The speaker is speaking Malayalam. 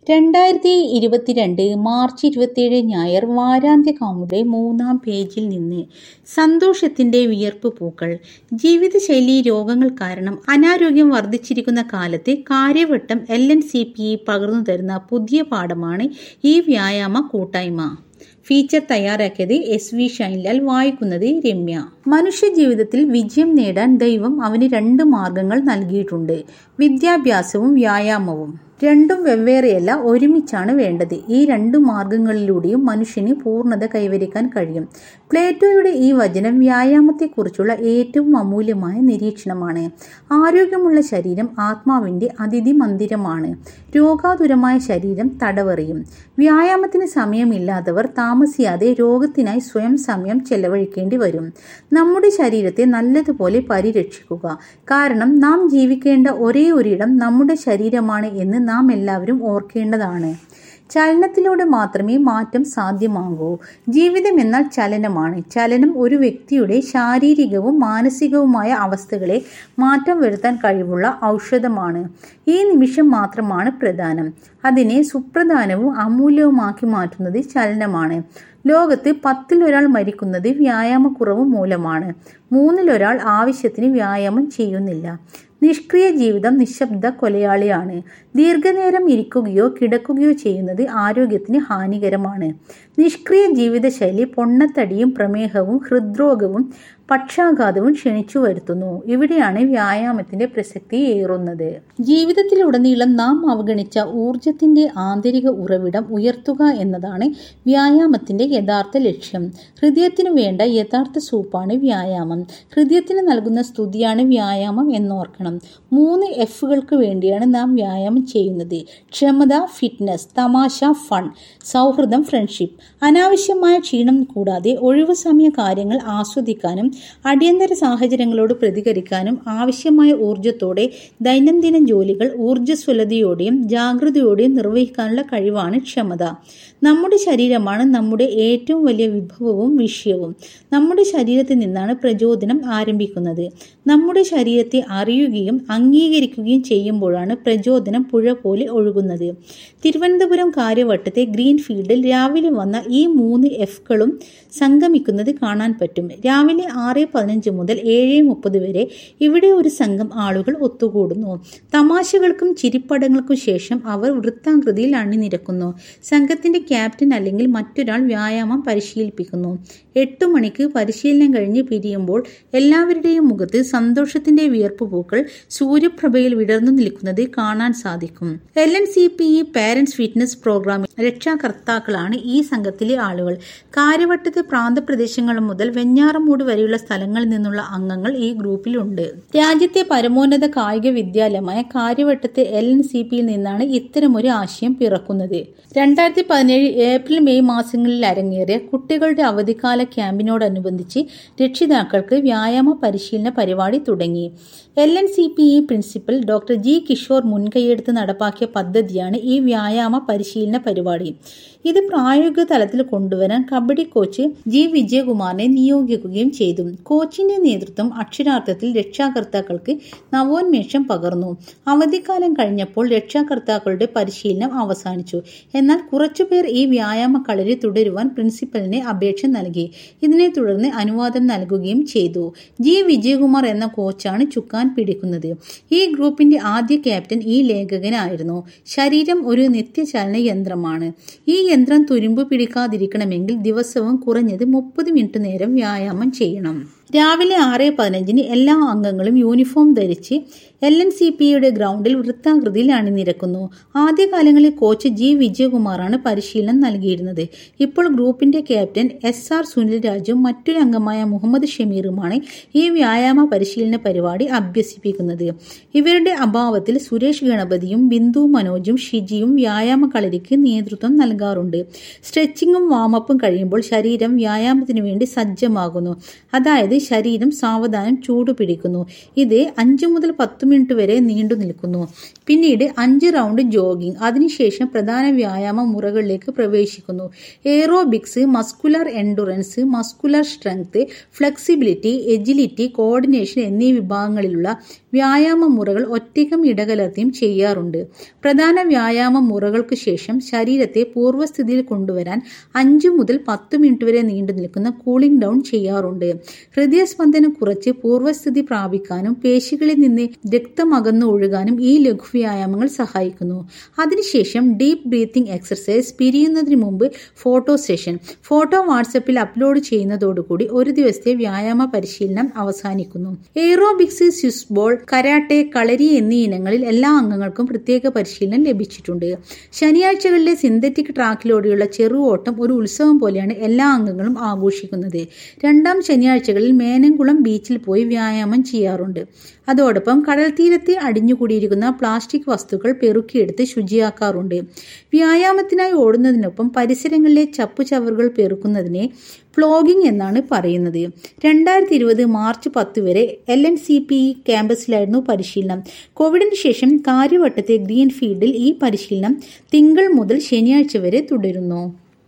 രണ്ടായിരത്തി ഇരുപത്തിരണ്ട് മാർച്ച് ഇരുപത്തിയേഴ് ഞായർ വാരാന്ത്യ കൗമുദി മൂന്നാം പേജിൽ നിന്ന് സന്തോഷത്തിന്റെ വിയർപ്പ് പൂക്കൾ ജീവിതശൈലി രോഗങ്ങൾ കാരണം അനാരോഗ്യം വർദ്ധിച്ചിരിക്കുന്ന കാലത്ത് Karyavattom L N C P പകർന്നു തരുന്ന പുതിയ പാഠമാണ് ഈ വ്യായാമ കൂട്ടായ്മ ഫീച്ചർ തയ്യാറാക്കിയത് എസ് വി ഷൈൻലാൽ വായിക്കുന്നത് രമ്യ മനുഷ്യ ജീവിതത്തിൽ വിജയം നേടാൻ ദൈവം അവന് രണ്ട് മാർഗങ്ങൾ നൽകിയിട്ടുണ്ട് വിദ്യാഭ്യാസവും വ്യായാമവും രണ്ടും വെവ്വേറെയല്ല ഒരുമിച്ചാണ് വേണ്ടത് ഈ രണ്ട് മാർഗങ്ങളിലൂടെയും മനുഷ്യന് പൂർണ്ണത കൈവരിക്കാൻ കഴിയും പ്ലേറ്റോയുടെ ഈ വചനം വ്യായാമത്തെക്കുറിച്ചുള്ള ഏറ്റവും അമൂല്യമായ നിരീക്ഷണമാണ് ആരോഗ്യമുള്ള ശരീരം ആത്മാവിന്റെ അതിഥി മന്ദിരമാണ് രോഗാതുരമായ ശരീരം തടവറിയും വ്യായാമത്തിന് സമയമില്ലാത്തവർ താമസിയാതെ രോഗത്തിനായി സ്വയം സമയം ചെലവഴിക്കേണ്ടി വരും നമ്മുടെ ശരീരത്തെ നല്ലതുപോലെ പരിരക്ഷിക്കുക കാരണം നാം ജീവിക്കേണ്ട ഒരേ ഒരിടം നമ്മുടെ ശരീരമാണ് എന്ന് നാം എല്ലാവരും ഓർക്കേണ്ടതാണ് ചലനത്തിലൂടെ മാത്രമേ മാറ്റം സാധ്യമാകൂ ജീവിതം എന്നാൽ ചലനമാണ് ചലനം ഒരു വ്യക്തിയുടെ ശാരീരികവും മാനസികവുമായ അവസ്ഥകളെ മാറ്റം വരുത്താൻ കഴിവുള്ള ഔഷധമാണ് ഈ നിമിഷം മാത്രമാണ് പ്രധാനം അതിനെ സുപ്രധാനവും അമൂല്യവുമാക്കി മാറ്റുന്നത് ചലനമാണ് ലോകത്ത് പത്തിലൊരാൾ മരിക്കുന്നത് വ്യായാമക്കുറവ് മൂലമാണ് മൂന്നിലൊരാൾ ആവശ്യത്തിന് വ്യായാമം ചെയ്യുന്നില്ല നിഷ്ക്രിയ ജീവിതം നിശബ്ദ കൊലയാളിയാണ് ദീർഘനേരം ഇരിക്കുകയോ കിടക്കുകയോ ചെയ്യുന്നത് ആരോഗ്യത്തിന് ഹാനികരമാണ് നിഷ്ക്രിയ ജീവിതശൈലി പൊണ്ണത്തടിയും പ്രമേഹവും ഹൃദ്രോഗവും പക്ഷാഘാതവും ക്ഷണിച്ചു വരുത്തുന്നു ഇവിടെയാണ് വ്യായാമത്തിന്റെ പ്രസക്തി ഏറുന്നത് ജീവിതത്തിലുടനീളം നാം അവഗണിച്ച ഊർജത്തിന്റെ ആന്തരിക ഉറവിടം ഉയർത്തുക എന്നതാണ് വ്യായാമത്തിന്റെ യഥാർത്ഥ ലക്ഷ്യം ഹൃദയത്തിനു വേണ്ട യഥാർത്ഥ സൂപ്പാണ് വ്യായാമം ഹൃദയത്തിന് നൽകുന്ന സ്തുതിയാണ് വ്യായാമം എന്നോർക്കണം മൂന്ന് എഫുകൾക്ക് വേണ്ടിയാണ് നാം വ്യായാമം ചെയ്യുന്നത് ക്ഷമത ഫിറ്റ്നസ് തമാശ ഫൺ സൗഹൃദം ഫ്രണ്ട്ഷിപ്പ് അനാവശ്യമായ ക്ഷീണം കൂടാതെ ഒഴിവു സമയ കാര്യങ്ങൾ ആസ്വദിക്കാനും അടിയന്തര സാഹചര്യങ്ങളോട് പ്രതികരിക്കാനും ആവശ്യമായ ഊർജത്തോടെ ദൈനംദിന ജോലികൾ ഊർജ്ജസ്വലതയോടെയും ജാഗ്രതയോടെയും നിർവഹിക്കാനുള്ള കഴിവാണ് ക്ഷമത നമ്മുടെ ശരീരമാണ് നമ്മുടെ ഏറ്റവും വലിയ വിഭവവും വിഷയവും നമ്മുടെ ശരീരത്തിൽ നിന്നാണ് പ്രചോദനം ആരംഭിക്കുന്നത് നമ്മുടെ ശരീരത്തെ അറിയുകയും അംഗീകരിക്കുകയും ചെയ്യുമ്പോഴാണ് പ്രചോദനം പുഴ പോലെ ഒഴുകുന്നത് തിരുവനന്തപുരം കാര്യവട്ടത്തെ ഗ്രീൻ ഫീൽഡിൽ രാവിലെ വന്ന ഈ മൂന്ന് എഫ്കളും സംഗമിക്കുന്നത് കാണാൻ പറ്റും രാവിലെ ആറ് പതിനഞ്ച് മുതൽ ഏഴ് മുപ്പത് വരെ ഇവിടെ ഒരു സംഘം ആളുകൾ ഒത്തുകൂടുന്നു തമാശകൾക്കും ചിരിപ്പടങ്ങൾക്കും ശേഷം അവർ വൃത്താകൃതിയിൽ അണിനിരക്കുന്നു സംഘത്തിന്റെ ക്യാപ്റ്റൻ അല്ലെങ്കിൽ മറ്റൊരാൾ വ്യായാമം പരിശീലിപ്പിക്കുന്നു എട്ടു മണിക്ക് പരിശീലനം കഴിഞ്ഞ് പിരിയുമ്പോൾ എല്ലാവരുടെയും മുഖത്ത് സന്തോഷത്തിന്റെ വിയർപ്പ് പൂക്കൾ സൂര്യപ്രഭയിൽ വിടർന്നു നിൽക്കുന്നത് കാണാൻ സാധിക്കും L N C P E parents fitness പ്രോഗ്രാമിൽ രക്ഷാകർത്താക്കളാണ് ഈ സംഘത്തിലെ ആളുകൾ കാര്യവട്ടത്തെ പ്രാന്തപ്രദേശങ്ങൾ മുതൽ വെഞ്ഞാറമൂട് വരെയുള്ള സ്ഥലങ്ങളിൽ നിന്നുള്ള അംഗങ്ങൾ ഈ ഗ്രൂപ്പിലുണ്ട് രാജ്യത്തെ പരമോന്നത കായിക വിദ്യാലയമായ കാര്യവട്ടത്തെ എൽ എൻ സി പിയിൽ നിന്നാണ് ഇത്തരമൊരു ആശയം പിറക്കുന്നത് രണ്ടായിരത്തി പതിനേഴ് ഏപ്രിൽ മെയ് മാസങ്ങളിൽ അരങ്ങേറിയ കുട്ടികളുടെ അവധിക്കാല ക്യാമ്പിനോടനുബന്ധിച്ച് രക്ഷിതാക്കൾക്ക് വ്യായാമ പരിശീലന പരിപാടി തുടങ്ങി L N C P E principal doctor G Kishore മുൻകൈയെടുത്ത് നടപ്പാക്കിയ പദ്ധതിയാണ് ഈ വ്യായാമ പരിശീലന പരിപാടി ഇത് പ്രായോഗിക തലത്തിൽ കൊണ്ടുവരാൻ കബഡി കോച്ച് ജി വിജയകുമാറിനെ നിയോഗിക്കുകയും ചെയ്തു കോച്ചിന്റെ നേതൃത്വം അക്ഷരാർത്ഥത്തിൽ രക്ഷാകർത്താക്കൾക്ക് നവോന്മേഷം പകർന്നു അവധിക്കാലം കഴിഞ്ഞപ്പോൾ രക്ഷാകർത്താക്കളുടെ പരിശീലനം അവസാനിച്ചു എന്നാൽ കുറച്ചുപേർ ഈ വ്യായാമ കളരി തുടരുവാൻ പ്രിൻസിപ്പലിന് അപേക്ഷ നൽകി ഇതിനെ തുടർന്ന് അനുവാദം നൽകുകയും ചെയ്തു ജി വിജയകുമാർ എന്ന കോച്ചാണ് ചുക്കാൻ പിടിക്കുന്നത് ഈ ഗ്രൂപ്പിന്റെ ആദ്യ ക്യാപ്റ്റൻ ഈ ലേഖകനായിരുന്നു ശരീരം ഒരു നിത്യചലന യന്ത്രമാണ് ഈ യന്ത്രം തുരുമ്പ് പിടിക്കാതിരിക്കണമെങ്കിൽ ദിവസവും കുറഞ്ഞത് മുപ്പത് മിനിറ്റ് നേരം വ്യായാമം ചെയ്യണം രാവിലെ ആറ് പതിനഞ്ചിന് എല്ലാ അംഗങ്ങളും യൂണിഫോം ധരിച്ച് എൽ എൻ സി പിയുടെ ഗ്രൗണ്ടിൽ വൃത്താകൃതിയിൽ അണിനിരക്കുന്നു ആദ്യകാലങ്ങളിൽ കോച്ച് ജി വിജയകുമാറാണ് പരിശീലനം നൽകിയിരുന്നത് ഇപ്പോൾ ഗ്രൂപ്പിന്റെ ക്യാപ്റ്റൻ എസ് ആർ സുനിൽ രാജും മറ്റൊരു അംഗമായ മുഹമ്മദ് ഷമീറുമാണ് ഈ വ്യായാമ പരിശീലന പരിപാടി അഭ്യസിപ്പിക്കുന്നത് ഇവരുടെ അഭാവത്തിൽ സുരേഷ് ഗണപതിയും ബിന്ദു മനോജും ഷിജിയും വ്യായാമ കളരിക്ക് നേതൃത്വം നൽകാറുണ്ട് സ്ട്രെച്ചിങ്ങും വാമപ്പും കഴിയുമ്പോൾ ശരീരം വ്യായാമത്തിനു വേണ്ടി സജ്ജമാകുന്നു അതായത് ശരീരം സാവധാനം ചൂടുപിടിക്കുന്നു ഇത് അഞ്ചു മുതൽ പത്ത് മിനിറ്റ് വരെ നീണ്ടു നിൽക്കുന്നു പിന്നീട് അഞ്ച് റൗണ്ട് ജോഗിംഗ് അതിനുശേഷം പ്രധാന വ്യായാമ മുറകളിലേക്ക് പ്രവേശിക്കുന്നു aerobics muscular endurance muscular strength flexibility agility coordination എന്നീ വിഭാഗങ്ങളിലുള്ള വ്യായാമ മുറകൾ ഒറ്റയ്ക്കും ഇടകലർത്തിയും ചെയ്യാറുണ്ട് പ്രധാന വ്യായാമ മുറകൾക്ക് ശേഷം ശരീരത്തെ പൂർവ്വസ്ഥിതിയിൽ കൊണ്ടുവരാൻ അഞ്ചു മുതൽ പത്ത് മിനിറ്റ് വരെ നീണ്ടു നിൽക്കുന്ന കൂളിംഗ് ഡൗൺ ചെയ്യാറുണ്ട് ഹൃദയസ്പന്ദനം കുറച്ച് പൂർവ്വസ്ഥിതി പ്രാപിക്കാനും പേശികളിൽ നിന്ന് രക്തം അകന്നു ഒഴുകാനും ഈ ലഘുവ്യായാമങ്ങൾ സഹായിക്കുന്നു അതിനുശേഷം ഡീപ്പ് ബ്രീത്തിംഗ് എക്സർസൈസ് പിരിയുന്നതിന് മുമ്പ് ഫോട്ടോ സെഷൻ ഫോട്ടോ വാട്സപ്പിൽ അപ്ലോഡ് ചെയ്യുന്നതോടുകൂടി ഒരു ദിവസത്തെ വ്യായാമ പരിശീലനം അവസാനിക്കുന്നു aerobics Swiss ball karate kalari എന്നീ ഇനങ്ങളിൽ എല്ലാ അംഗങ്ങൾക്കും പ്രത്യേക പരിശീലനം ലഭിച്ചിട്ടുണ്ട് ശനിയാഴ്ചകളിലെ സിന്തറ്റിക് ട്രാക്കിലൂടെയുള്ള ചെറുഓട്ടം ഒരു ഉത്സവം പോലെയാണ് എല്ലാ അംഗങ്ങളും ആഘോഷിക്കുന്നത് രണ്ടാം ശനിയാഴ്ചകളിൽ മേനംകുളം ബീച്ചിൽ പോയി വ്യായാമം ചെയ്യാറുണ്ട് അതോടൊപ്പം കടൽ തീരത്തെ അടിഞ്ഞുകൂടിയിരിക്കുന്ന പ്ലാസ്റ്റിക് വസ്തുക്കൾ പെറുക്കിയെടുത്ത് ശുചിയാക്കാറുണ്ട് വ്യായാമത്തിനായി ഓടുന്നതിനൊപ്പം പരിസരങ്ങളിലെ ചപ്പുചവറുകൾ പെറുക്കുന്നതിനെ ഫ്ലോഗിംഗ് എന്നാണ് പറയുന്നത് രണ്ടായിരത്തി ഇരുപത് മാർച്ച് പത്ത് വരെ എൽ എൻ സി പി ക്യാമ്പസിലായിരുന്നു പരിശീലനം കോവിഡിന് ശേഷം കാര്യവട്ടത്തെ ഗ്രീൻ ഫീൽഡിൽ ഈ പരിശീലനം തിങ്കൾ മുതൽ ശനിയാഴ്ച വരെ തുടരുന്നു